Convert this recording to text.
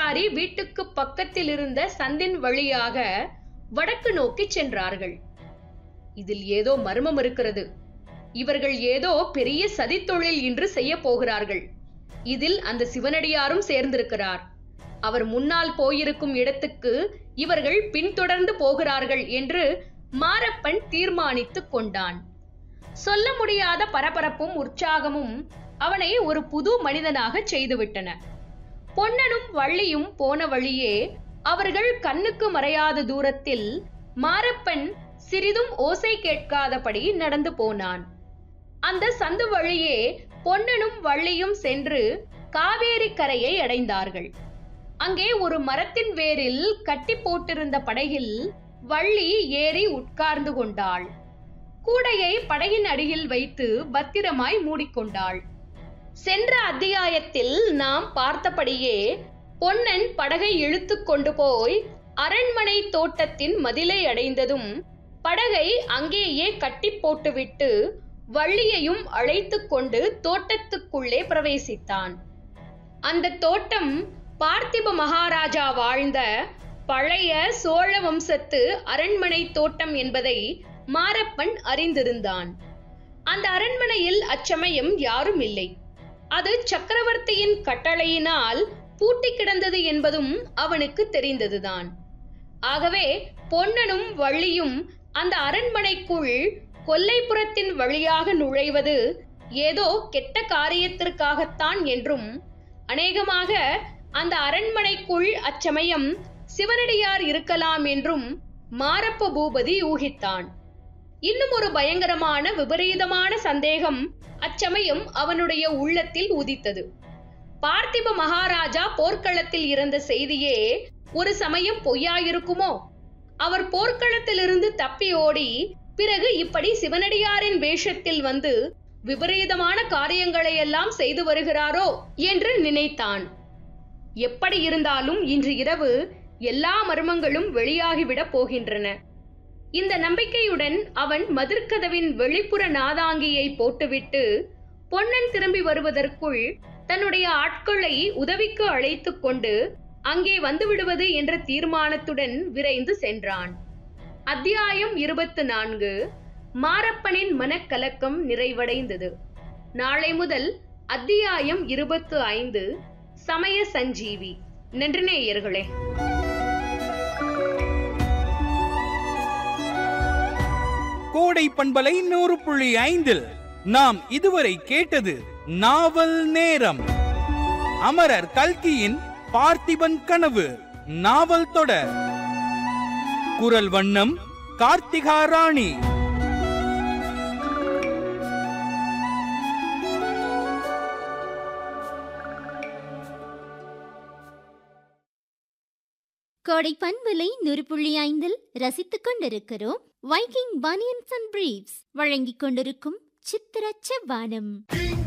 சிவனடியாரி வீட்டுக்கு பக்கத்தில் இருந்த சந்தின் வழியாக வடக்கு நோக்கி சென்றார்கள் இதில் ஏதோ மர்மம் இருக்கிறது இவர்கள் ஏதோ பெரிய சதித்தொழில் இன்று செய்ய போகிறார்கள் இதில் அந்த சிவனடியாரும் சேர்ந்திருக்கிறார் அவர் முன்னால் போயிருக்கும் இடத்துக்கு இவர்கள் பின்தொடர்ந்து போகிறார்கள் என்று மாரப்பன் தீர்மானித்துக் கொண்டான் சொல்ல முடியாத பரபரப்பும் உற்சாகமும் அவனை ஒரு புது மனிதனாக செய்துவிட்டன பொன்னனும் வள்ளியும் போன வழியே அவர்கள் கண்ணுக்கு மறையாத தூரத்தில் மாரப்பன் சிறிதும் ஓசை கேட்காதபடி நடந்து போனான் அந்த சந்து வழியே பொன்னனும் வள்ளியும் சென்று காவேரி கரையை அடைந்தார்கள் அங்கே ஒரு மரத்தின் வேரில் கட்டி போட்டிருந்த படகில் வள்ளி ஏறி உட்கார்ந்து கொண்டாள் கூடையை படகின் அடியில் வைத்து பத்திரமாய் மூடிக்கொண்டாள் சென்ற அத்தியாயத்தில் நாம் பார்த்தபடியே பொன்னன் படகை இழுத்து கொண்டு போய் அரண்மனை தோட்டத்தின் மதிலை அடைந்ததும் படகை அங்கேயே கட்டி போட்டுவிட்டு வள்ளியையும் அழைத்து கொண்டு தோட்டத்துக்குள்ளே பிரவேசித்தான் அந்த தோட்டம் பார்த்திப மகாராஜா வாழ்ந்த பழைய சோழ வம்சத்து அரண்மனை தோட்டம் என்பதை மாரப்பன் அறிந்திருந்தான் அந்த அரண்மனையில் அச்சமயம் யாரும் இல்லை அது சக்கரவர்த்தியின் கட்டளையினால் பூட்டி கிடந்தது என்பதும் அவனுக்கு தெரிந்ததுதான் ஆகவே பொன்னனும் வள்ளியும் அந்த அரண்மனைக்குள் கொல்லைப்புறத்தின் வழியாக நுழைவது ஏதோ கெட்ட காரியத்திற்காகத்தான் என்றும் அநேகமாக அந்த அரண்மனைக்குள் அச்சமயம் சிவனடியார் இருக்கலாம் என்றும் மாரப்ப பூபதி ஊகித்தான் இன்னும் ஒரு பயங்கரமான விபரீதமான சந்தேகம் அச்சமயம் அவனுடைய உள்ளத்தில் உதித்தது பார்த்திப மகாராஜா போர்க்களத்தில் இருந்த செய்தியே ஒரு சமயம் பொய்யாயிருக்குமோ அவர் போர்க்களத்திலிருந்து தப்பி ஓடி பிறகு இப்படி சிவனடியாரின் வேஷத்தில் வந்து விபரீதமான காரியங்களை எல்லாம் செய்து வருகிறாரோ என்று நினைத்தான் எப்படி இருந்தாலும் இன்று இரவு எல்லா மர்மங்களும் வெளியாகிவிடப் போகின்றன இந்த நம்பிக்கையுடன் அவன் மதிர்கதவின் வெளிப்புற நாதாங்கியை போட்டுவிட்டு பொன்னன் திரும்பி வருவதற்குள் தன்னுடைய ஆட்களை உதவிக்கு அழைத்துக் கொண்டு அங்கே வந்துவிடுவது என்ற தீர்மானத்துடன் விரைந்து சென்றான் அத்தியாயம் இருபத்து நான்கு மாரப்பனின் மனக்கலக்கம் நிறைவடைந்தது நாளை முதல் அத்தியாயம் இருபத்து ஐந்து சமய சஞ்சீவி நன்றி நேயர்களே கோடை பண்பலை நூறு புள்ளி ஐந்தில் நாம் இதுவரை கேட்டது நாவல் நேரம் அமரர் கல்கியின் பார்த்திபன் கனவு நாவல் தொடர் குரல் வண்ணம் கார்த்திகா ராணி கோடை பண்பலை நூறு புள்ளி ஐந்தில் ரசித்துக் கொண்டிருக்கிறோம் வைக்கிங் பனியன்ஸ் அண்ட் பிரீவ்ஸ் வழங்கிக் கொண்டிருக்கும் சித்திர செவ்வானம்